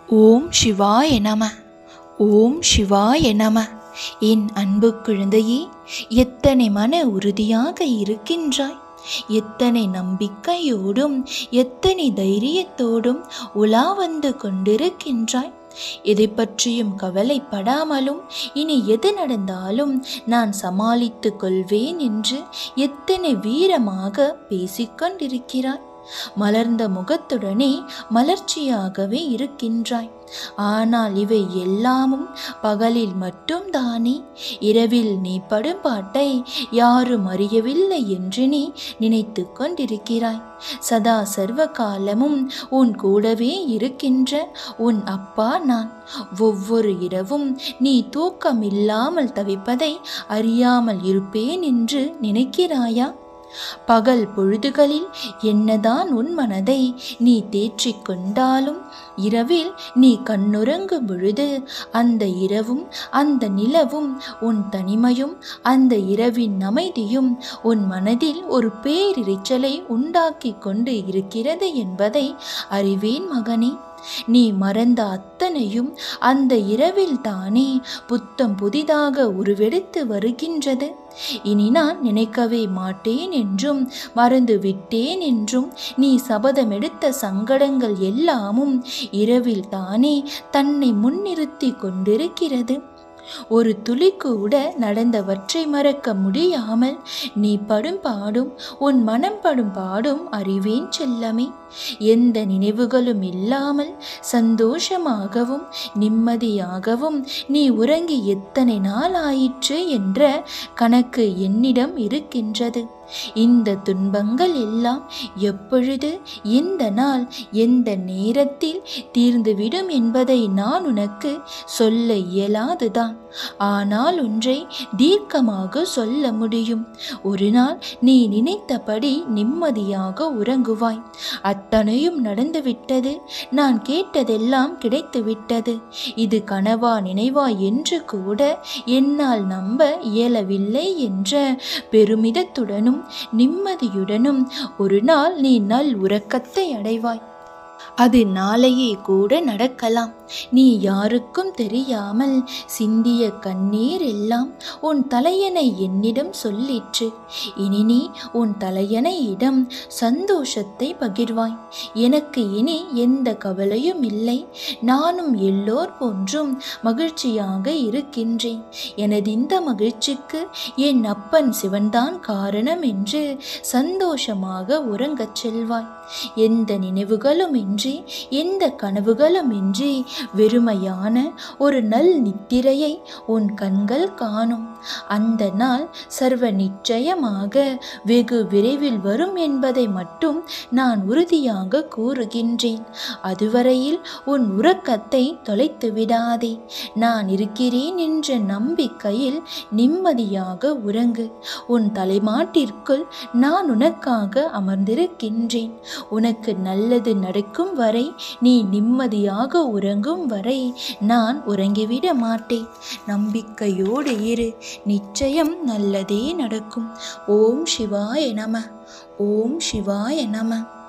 ஓம் சிவாய நம ஓம் சிவாய நம என் அன்பு குழந்தையே எத்தனை மன உறுதியாக இருக்கின்றாய் எத்தனை நம்பிக்கையோடும் எத்தனை தைரியத்தோடும் உலா வந்து கொண்டிருக்கின்றாய் எதை பற்றியும் கவலைப்படாமலும் இனி எது நடந்தாலும் நான் சமாளித்துக் கொள்வேன் என்று எத்தனை வீரமாக பேசிக்கொண்டிருக்கிறாய் மலர்ந்த முகத்துடனே மலர்ச்சியாகவே இருக்கின்றாய் ஆனால் இவை எல்லாமும் பகலில் மட்டும்தானே இரவில் நீ படும் பாட்டை யாரும் அறியவில்லை என்று நீ நினைத்து கொண்டிருக்கிறாய் சதா சர்வ காலமும் உன் கூடவே இருக்கின்ற உன் அப்பா நான் ஒவ்வொரு இரவும் நீ தூக்கமில்லாமல் தவிப்பதை அறியாமல் இருப்பேன் என்று நினைக்கிறாயா பகல் பொழுதுகளில் என்னதான் உன் மனதை நீ தேற்றிக் கொண்டாலும் இரவில் நீ கண்ணுறங்கும் பொழுது அந்த இரவும் அந்த நிலவும் உன் தனிமையும் அந்த இரவின் அமைதியும் உன் மனதில் ஒரு பேரிரைச்சலை உண்டாக்கி கொண்டு இருக்கிறது என்பதை அறிவேன் மகனே நீ மறந்த அத்தனையும் அந்த இரவில் தானே புத்தம் புதிதாக உருவெடுத்து வருகின்றது இனி நான் நினைக்கவே மாட்டேன் என்றும் மறந்து விட்டேன் என்றும் நீ சபதமெடுத்த சங்கடங்கள் எல்லாமும் இரவில் தானே தன்னை முன்னிறுத்தி கொண்டிருக்கிறது ஒரு துளி கூட நடந்தவற்றை மறக்க முடியாமல் நீ படும் பாடும் உன் மனம் படும் பாடும் அறிவேன் செல்லமே எந்த நினைவுகளும் இல்லாமல் சந்தோஷமாகவும் நிம்மதியாகவும் நீ உறங்கி எத்தனை நாள் ஆயிற்று என்ற கணக்கு என்னிடம் இருக்கின்றது இந்த துன்பங்கள் எல்லாம் எப்பொழுது எந்த நாள் எந்த நேரத்தில் தீர்ந்துவிடும் என்பதை நான் உனக்கு சொல்ல இயலாதுதான் ஆனால் ஒன்றை தீர்க்கமாக சொல்ல முடியும் ஒரு நாள் நீ நினைத்தபடி நிம்மதியாக உறங்குவாய் அத்தனையும் நடந்துவிட்டது நான் கேட்டதெல்லாம் கிடைத்துவிட்டது இது கனவா நினைவா என்று கூட என்னால் நம்ப இயலவில்லை என்ற பெருமிதத்துடனும் நிம்மதியுடனும் ஒரு நாள் நீ நல் உறக்கத்தை அடைவாய் அது நாளையே கூட நடக்கலாம் நீ யாருக்கும் தெரியாமல் சிந்திய கண்ணீர் எல்லாம் உன் தலையணை என்னிடம் சொல்லிற்று இனி நீ உன் தலையணையிடம் சந்தோஷத்தை பகிர்வாய் எனக்கு இனி எந்த கவலையும் இல்லை நானும் எல்லோர் போன்றும் மகிழ்ச்சியாக இருக்கின்றேன் எனது இந்த மகிழ்ச்சிக்கு என் அப்பன் சிவன்தான் காரணம் என்று சந்தோஷமாக உறங்கச் செல்வாய் எந்த நினைவுகளும் இன்றி எந்த கனவுகளும் இன்றி வெறுமையான ஒரு நல் நித்திரையை உன் கண்கள் காணும் அந்த நாள் சர்வ நிச்சயமாக வெகு விரைவில் வரும் என்பதை மட்டும் நான் உறுதியாக கூறுகின்றேன் அதுவரையில் உன் உறக்கத்தை தொலைத்து விடாதே நான் இருக்கிறேன் என்ற நம்பிக்கையில் நிம்மதியாக உறங்கு உன் தலைமாட்டிற்குள் நான் உனக்காக அமர்ந்திருக்கின்றேன் உனக்கு நல்லது நடக்கும் வரை நீ நிம்மதியாக உறங்கும் வரை நான் உறங்கிவிட மாட்டேன் நம்பிக்கையோடு இரு நிச்சயம் நல்லதே நடக்கும் ஓம் சிவாய நம ஓம் சிவாய நம